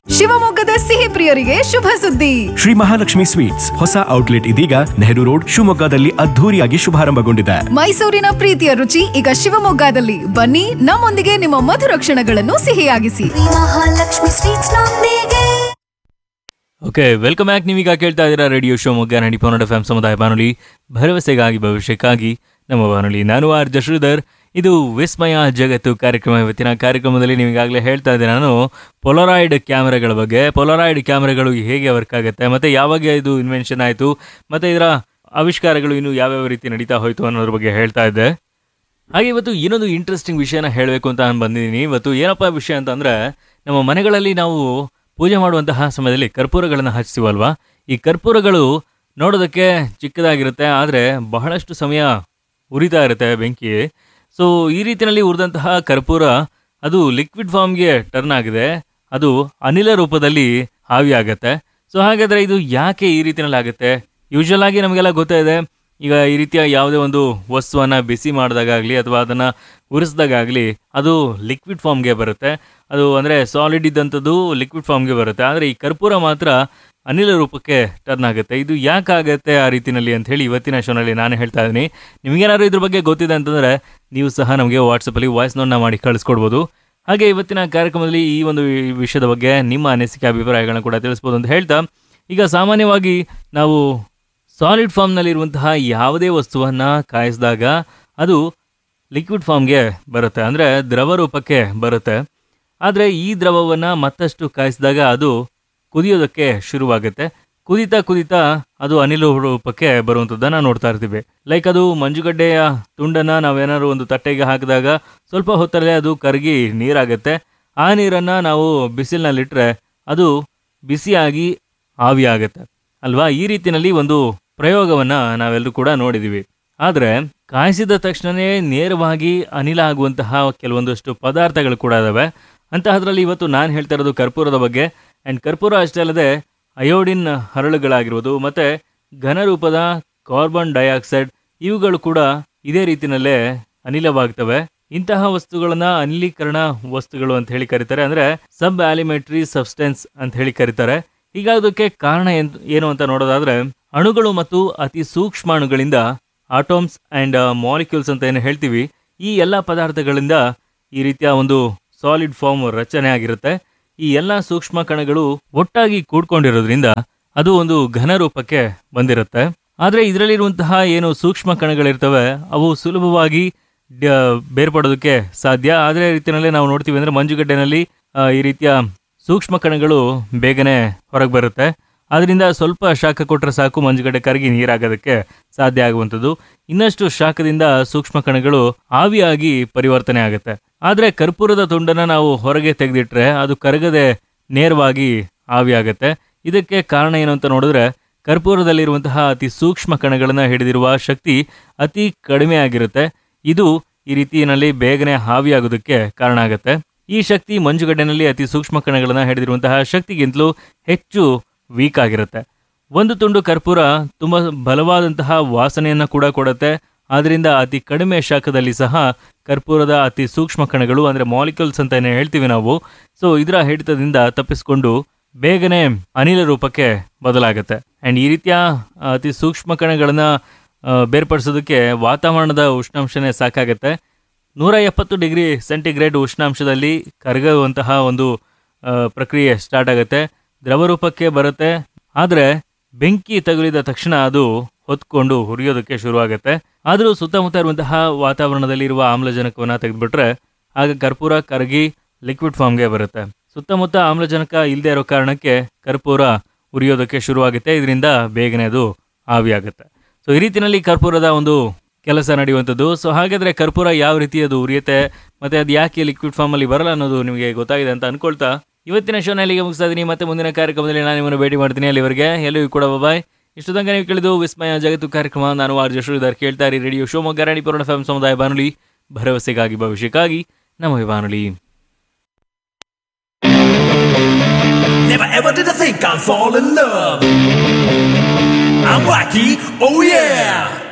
ಶಿವಮೊಗ್ಗದ ಸಿಹಿ ಪ್ರಿಯರಿಗೆ ಶುಭ ಸುದ್ದಿ ಶ್ರೀ ಮಹಾಲಕ್ಷ್ಮಿ ಸ್ವೀಟ್ಸ್ ಹೊಸ ಔಟ್ಲೆಟ್ ಇದೀಗ ನೆಹರು ರೋಡ್ ಶಿವಮೊಗ್ಗದಲ್ಲಿ ಅದ್ಧೂರಿಯಾಗಿ ಶುಭಾರಂಭಗೊಂಡಿದೆ ಮೈಸೂರಿನ ಪ್ರೀತಿಯ ರುಚಿ ಈಗ ಶಿವಮೊಗ್ಗದಲ್ಲಿ ಬನ್ನಿ ನಮ್ಮೊಂದಿಗೆ ನಿಮ್ಮ ಮಧುರ ಕ್ಷಣಗಳನ್ನು ಸಿಹಿಯಾಗಿಸಿ ಶ್ರೀ ಮಹಾಲಕ್ಷ್ಮಿ ಸ್ವೀಟ್ಸ್ ನೊಂದಿಗೆ ಓಕೆ ವೆಲ್ಕಮ್ ಬ್ಯಾಕ್ ನೀವೀಗ ಕೇಳ್ತಾ ಇದ್ದೀರಾ ರೇಡಿಯೋ ಶಿವಮೊಗ್ಗ ನಡಿ ಪೌನಡ್ ಎಫ್ ಸಮುದಾಯ ಬಾನುಲಿ ಭರವಸೆಗಾಗಿ ಭವಿಷ್ಯಕ್ಕಾಗಿ ನಮ್ಮ ಬಾನುಲಿ ನಾನು ಆರ್ ಜಶ್ರೀಧರ್ ಇದು ವಿಸ್ಮಯ ಜಗತ್ತು ಕಾರ್ಯಕ್ರಮ ಇವತ್ತಿನ ಕಾರ್ಯಕ್ರಮದಲ್ಲಿ ನೀವೀಗಾಗಲೇ ಹೇಳ್ತಾ ಇದ್ದೆ ನಾನು ಪೊಲರಾಯ್ಡ್ ಕ್ಯಾಮೆರಾಗಳ ಬಗ್ಗೆ ಪೊಲರಾಯ್ಡ್ ಕ್ಯಾಮೆರಾಗಳು ಹೇಗೆ ವರ್ಕ್ ಆಗುತ್ತೆ ಮತ್ತು ಯಾವಾಗ ಇದು ಇನ್ವೆನ್ಷನ್ ಆಯಿತು ಮತ್ತು ಇದರ ಆವಿಷ್ಕಾರಗಳು ಇನ್ನು ಯಾವ್ಯಾವ ರೀತಿ ನಡೀತಾ ಹೋಯಿತು ಅನ್ನೋದ್ರ ಬಗ್ಗೆ ಹೇಳ್ತಾ ಇದ್ದೆ ಹಾಗೆ ಇವತ್ತು ಇನ್ನೊಂದು ಇಂಟ್ರೆಸ್ಟಿಂಗ್ ವಿಷಯನ ಹೇಳಬೇಕು ಅಂತ ನಾನು ಬಂದಿದ್ದೀನಿ ಇವತ್ತು ಏನಪ್ಪ ವಿಷಯ ಅಂತಂದರೆ ನಮ್ಮ ಮನೆಗಳಲ್ಲಿ ನಾವು ಪೂಜೆ ಮಾಡುವಂತಹ ಸಮಯದಲ್ಲಿ ಕರ್ಪೂರಗಳನ್ನು ಹಚ್ತೀವಲ್ವಾ ಈ ಕರ್ಪೂರಗಳು ನೋಡೋದಕ್ಕೆ ಚಿಕ್ಕದಾಗಿರುತ್ತೆ ಆದರೆ ಬಹಳಷ್ಟು ಸಮಯ ಉರಿತಾ ಇರುತ್ತೆ ಬೆಂಕಿ ಸೊ ಈ ರೀತಿಯಲ್ಲಿ ಉರಿದಂತಹ ಕರ್ಪೂರ ಅದು ಲಿಕ್ವಿಡ್ ಫಾರ್ಮ್ಗೆ ಟರ್ನ್ ಆಗಿದೆ ಅದು ಅನಿಲ ರೂಪದಲ್ಲಿ ಆವಿಯಾಗತ್ತೆ ಸೊ ಹಾಗಾದರೆ ಇದು ಯಾಕೆ ಈ ರೀತಿಯಲ್ಲಿ ಆಗುತ್ತೆ ಯೂಶಲ್ ಆಗಿ ನಮಗೆಲ್ಲ ಗೊತ್ತೇ ಇದೆ ಈಗ ಈ ರೀತಿಯ ಯಾವುದೇ ಒಂದು ವಸ್ತುವನ್ನು ಬಿಸಿ ಮಾಡಿದಾಗಲಿ ಅಥವಾ ಅದನ್ನು ಉರಿಸಿದಾಗಲಿ ಅದು ಲಿಕ್ವಿಡ್ ಫಾರ್ಮ್ಗೆ ಬರುತ್ತೆ ಅದು ಅಂದರೆ ಸಾಲಿಡ್ ಇದ್ದಂಥದ್ದು ಲಿಕ್ವಿಡ್ ಫಾರ್ಮ್ಗೆ ಬರುತ್ತೆ ಆದರೆ ಈ ಕರ್ಪೂರ ಮಾತ್ರ ಅನಿಲ ರೂಪಕ್ಕೆ ಟರ್ನ್ ಆಗುತ್ತೆ ಇದು ಯಾಕಾಗತ್ತೆ ಆ ರೀತಿಯಲ್ಲಿ ಅಂತ ಹೇಳಿ ಇವತ್ತಿನ ಶೋನಲ್ಲಿ ನಾನು ಹೇಳ್ತಾ ಇದ್ದೀನಿ ನಿಮಗೇನಾದ್ರು ಇದ್ರ ಬಗ್ಗೆ ಗೊತ್ತಿದೆ ಅಂತಂದರೆ ನೀವು ಸಹ ನಮಗೆ ವಾಟ್ಸಪ್ಪಲ್ಲಿ ವಾಯ್ಸ್ ನೋಟ್ನ ಮಾಡಿ ಕಳಿಸ್ಕೊಡ್ಬೋದು ಹಾಗೆ ಇವತ್ತಿನ ಕಾರ್ಯಕ್ರಮದಲ್ಲಿ ಈ ಒಂದು ವಿಷಯದ ಬಗ್ಗೆ ನಿಮ್ಮ ಅನಿಸಿಕೆ ಅಭಿಪ್ರಾಯಗಳನ್ನ ಕೂಡ ತಿಳಿಸ್ಬೋದು ಅಂತ ಹೇಳ್ತಾ ಈಗ ಸಾಮಾನ್ಯವಾಗಿ ನಾವು ಸಾಲಿಡ್ ಫಾರ್ಮ್ನಲ್ಲಿರುವಂತಹ ಯಾವುದೇ ವಸ್ತುವನ್ನು ಕಾಯಿಸಿದಾಗ ಅದು ಲಿಕ್ವಿಡ್ ಫಾರ್ಮ್ಗೆ ಬರುತ್ತೆ ಅಂದರೆ ದ್ರವ ರೂಪಕ್ಕೆ ಬರುತ್ತೆ ಆದರೆ ಈ ದ್ರವವನ್ನು ಮತ್ತಷ್ಟು ಕಾಯಿಸಿದಾಗ ಅದು ಕುದಿಯೋದಕ್ಕೆ ಶುರುವಾಗುತ್ತೆ ಕುದಿತಾ ಕುದಿತಾ ಅದು ಅನಿಲ ರೂಪಕ್ಕೆ ಬರುವಂಥದ್ದನ್ನು ನೋಡ್ತಾ ಇರ್ತೀವಿ ಲೈಕ್ ಅದು ಮಂಜುಗಡ್ಡೆಯ ತುಂಡನ್ನು ನಾವೇನಾದ್ರು ಒಂದು ತಟ್ಟೆಗೆ ಹಾಕಿದಾಗ ಸ್ವಲ್ಪ ಹೊತ್ತಲ್ಲೇ ಅದು ಕರಗಿ ನೀರಾಗುತ್ತೆ ಆ ನೀರನ್ನು ನಾವು ಬಿಸಿಲಿನಲ್ಲಿಟ್ಟರೆ ಅದು ಬಿಸಿಯಾಗಿ ಆವಿಯಾಗುತ್ತೆ ಅಲ್ವಾ ಈ ರೀತಿಯಲ್ಲಿ ಒಂದು ಪ್ರಯೋಗವನ್ನು ನಾವೆಲ್ಲರೂ ಕೂಡ ನೋಡಿದ್ದೀವಿ ಆದರೆ ಕಾಯಿಸಿದ ತಕ್ಷಣವೇ ನೇರವಾಗಿ ಅನಿಲ ಆಗುವಂತಹ ಕೆಲವೊಂದಷ್ಟು ಪದಾರ್ಥಗಳು ಕೂಡ ಇದಾವೆ ಅಂತಹದ್ರಲ್ಲಿ ಇವತ್ತು ನಾನು ಹೇಳ್ತಾ ಇರೋದು ಕರ್ಪೂರದ ಬಗ್ಗೆ ಆ್ಯಂಡ್ ಕರ್ಪೂರ ಅಷ್ಟೇ ಅಲ್ಲದೆ ಅಯೋಡಿನ್ ಹರಳುಗಳಾಗಿರ್ಬೋದು ಮತ್ತು ಘನರೂಪದ ಕಾರ್ಬನ್ ಡೈಆಕ್ಸೈಡ್ ಇವುಗಳು ಕೂಡ ಇದೇ ರೀತಿಯಲ್ಲೇ ಅನಿಲವಾಗ್ತವೆ ಇಂತಹ ವಸ್ತುಗಳನ್ನ ಅನಿಲೀಕರಣ ವಸ್ತುಗಳು ಅಂತ ಹೇಳಿ ಕರೀತಾರೆ ಅಂದರೆ ಸಬ್ ಆಲಿಮೆಟ್ರಿ ಸಬ್ಸ್ಟೆನ್ಸ್ ಅಂತ ಹೇಳಿ ಕರೀತಾರೆ ಹೀಗಾಗೋದಕ್ಕೆ ಕಾರಣ ಏನ್ ಏನು ಅಂತ ನೋಡೋದಾದ್ರೆ ಅಣುಗಳು ಮತ್ತು ಅತಿ ಸೂಕ್ಷ್ಮಾಣುಗಳಿಂದ ಆಟೋಮ್ಸ್ ಆ್ಯಂಡ್ ಮಾಲಿಕ್ಯೂಲ್ಸ್ ಅಂತ ಏನು ಹೇಳ್ತೀವಿ ಈ ಎಲ್ಲ ಪದಾರ್ಥಗಳಿಂದ ಈ ರೀತಿಯ ಒಂದು ಸಾಲಿಡ್ ಫಾರ್ಮ್ ರಚನೆ ಆಗಿರುತ್ತೆ ಈ ಎಲ್ಲ ಸೂಕ್ಷ್ಮ ಕಣಗಳು ಒಟ್ಟಾಗಿ ಕೂಡ್ಕೊಂಡಿರೋದ್ರಿಂದ ಅದು ಒಂದು ಘನ ರೂಪಕ್ಕೆ ಬಂದಿರುತ್ತೆ ಆದರೆ ಇದರಲ್ಲಿರುವಂತಹ ಏನು ಸೂಕ್ಷ್ಮ ಕಣಗಳಿರ್ತವೆ ಅವು ಸುಲಭವಾಗಿ ಡ- ಬೇರ್ಪಡೋದಕ್ಕೆ ಸಾಧ್ಯ ಅದೇ ರೀತಿಯಲ್ಲೇ ನಾವು ನೋಡ್ತೀವಿ ಅಂದರೆ ಮಂಜುಗಡ್ಡೆನಲ್ಲಿ ಆ, ಈ ರೀತಿಯ ಸೂಕ್ಷ್ಮ ಕಣಗಳು ಬೇಗನೆ ಹೊರಗೆ ಬರುತ್ತೆ ಅದರಿಂದ ಸ್ವಲ್ಪ ಶಾಖ ಕೊಟ್ಟರೆ ಸಾಕು ಮಂಜುಗಡ್ಡೆ ಕರಗಿ ನೀರಾಗೋದಕ್ಕೆ ಸಾಧ್ಯ ಆಗುವಂಥದ್ದು ಇನ್ನಷ್ಟು ಶಾಖದಿಂದ ಸೂಕ್ಷ್ಮ ಕಣಗಳು ಆವಿಯಾಗಿ ಪರಿವರ್ತನೆ ಆಗುತ್ತೆ ಆದರೆ ಕರ್ಪೂರದ ತುಂಡನ್ನು ನಾವು ಹೊರಗೆ ತೆಗೆದಿಟ್ರೆ ಅದು ಕರಗದೆ ನೇರವಾಗಿ ಆವಿಯಾಗುತ್ತೆ ಇದಕ್ಕೆ ಕಾರಣ ಏನು ಅಂತ ನೋಡಿದ್ರೆ ಕರ್ಪೂರದಲ್ಲಿರುವಂತಹ ಅತಿ ಸೂಕ್ಷ್ಮ ಕಣಗಳನ್ನು ಹಿಡಿದಿರುವ ಶಕ್ತಿ ಅತಿ ಕಡಿಮೆ ಆಗಿರುತ್ತೆ ಇದು ಈ ರೀತಿಯಲ್ಲಿ ಬೇಗನೆ ಆವಿಯಾಗೋದಕ್ಕೆ ಕಾರಣ ಆಗುತ್ತೆ ಈ ಶಕ್ತಿ ಮಂಜುಗಡ್ಡೆನಲ್ಲಿ ಅತಿ ಸೂಕ್ಷ್ಮ ಕಣಗಳನ್ನು ಹಿಡಿದಿರುವಂತಹ ಶಕ್ತಿಗಿಂತಲೂ ಹೆಚ್ಚು ವೀಕ್ ಆಗಿರುತ್ತೆ ಒಂದು ತುಂಡು ಕರ್ಪೂರ ತುಂಬ ಬಲವಾದಂತಹ ವಾಸನೆಯನ್ನು ಕೂಡ ಕೊಡುತ್ತೆ ಆದ್ದರಿಂದ ಅತಿ ಕಡಿಮೆ ಶಾಖದಲ್ಲಿ ಸಹ ಕರ್ಪೂರದ ಅತಿ ಸೂಕ್ಷ್ಮ ಕಣಗಳು ಅಂದರೆ ಮಾಲಿಕ್ಯೂಲ್ಸ್ ಅಂತ ಏನು ಹೇಳ್ತೀವಿ ನಾವು ಸೊ ಇದರ ಹಿಡಿತದಿಂದ ತಪ್ಪಿಸಿಕೊಂಡು ಬೇಗನೆ ಅನಿಲ ರೂಪಕ್ಕೆ ಬದಲಾಗುತ್ತೆ ಆ್ಯಂಡ್ ಈ ರೀತಿಯ ಅತಿ ಸೂಕ್ಷ್ಮ ಕಣಗಳನ್ನು ಬೇರ್ಪಡಿಸೋದಕ್ಕೆ ವಾತಾವರಣದ ಉಷ್ಣಾಂಶನೇ ಸಾಕಾಗುತ್ತೆ ನೂರ ಎಪ್ಪತ್ತು ಡಿಗ್ರಿ ಸೆಂಟಿಗ್ರೇಡ್ ಉಷ್ಣಾಂಶದಲ್ಲಿ ಕರಗುವಂತಹ ಒಂದು ಆ, ಪ್ರಕ್ರಿಯೆ ಸ್ಟಾರ್ಟ್ ಆಗುತ್ತೆ ದ್ರವ ರೂಪಕ್ಕೆ ಬರುತ್ತೆ ಆದರೆ ಬೆಂಕಿ ತಗುಲಿದ ತಕ್ಷಣ ಅದು ಹೊತ್ಕೊಂಡು ಹುರಿಯೋದಕ್ಕೆ ಶುರುವಾಗುತ್ತೆ ಆದರೂ ಸುತ್ತಮುತ್ತ ಇರುವಂತಹ ವಾತಾವರಣದಲ್ಲಿರುವ ಆಮ್ಲಜನಕವನ್ನು ತೆಗೆದುಬಿಟ್ರೆ ಆಗ ಕರ್ಪೂರ ಕರಗಿ ಲಿಕ್ವಿಡ್ ಫಾರ್ಮ್ಗೆ ಬರುತ್ತೆ ಸುತ್ತಮುತ್ತ ಆಮ್ಲಜನಕ ಇಲ್ಲದೆ ಇರೋ ಕಾರಣಕ್ಕೆ ಕರ್ಪೂರ ಉರಿಯೋದಕ್ಕೆ ಶುರುವಾಗುತ್ತೆ ಇದರಿಂದ ಬೇಗನೆ ಅದು ಆವಿಯಾಗುತ್ತೆ ಸೊ ಈ ರೀತಿಯಲ್ಲಿ ಕರ್ಪೂರದ ಒಂದು ಕೆಲಸ ನಡೆಯುವಂಥದ್ದು ಸೊ ಹಾಗಾದರೆ ಕರ್ಪೂರ ಯಾವ ರೀತಿ ಅದು ಉರಿಯುತ್ತೆ ಮತ್ತು ಅದು ಯಾಕೆ ಲಿಕ್ವಿಡ್ ಫಾರ್ಮಲ್ಲಿ ಬರಲ್ಲ ಅನ್ನೋದು ನಿಮಗೆ ಗೊತ್ತಾಗಿದೆ ಅಂತ ಅನ್ಕೊಳ್ತಾ ಇವತ್ತಿನ ಶೋನ ಇಲ್ಲಿಗೆ ಮುಗಿಸ್ತಾ ಇದ್ದೀನಿ ಮತ್ತೆ ಮುಂದಿನ ಕಾರ್ಯಕ್ರಮದಲ್ಲಿ ನಾನು ನಿಮ್ಮನ್ನು ಭೇಟಿ ಮಾಡ್ತೀನಿ ಅಲ್ಲಿವರೆಗೆ ಎಲ್ಲರಿಗೂ ಕೂಡ ಬಾಯ್ ಇಷ್ಟು ತನಕ ನೀವು ಕೇಳಿದು ವಿಸ್ಮಯ ಜಗತ್ತು ಕಾರ್ಯಕ್ರಮ ನಾನು ಆರ್ ಜಶ್ರೀಧರ್ ಕೇಳ್ತಾ ಇರಿ ರೇಡಿಯೋ ಶಿವಮೊಗ್ಗ ರಾಣಿಪುರ ಎಫ್ ಸಮುದಾಯ ಬಾನುಲಿ ಭರವಸೆಗಾಗಿ ಭವಿಷ್ಯಕ್ಕಾಗಿ ನಮ್ಮ ಬಾನುಲಿ Never ever did I think I'd fall in love. I'm wacky, oh yeah.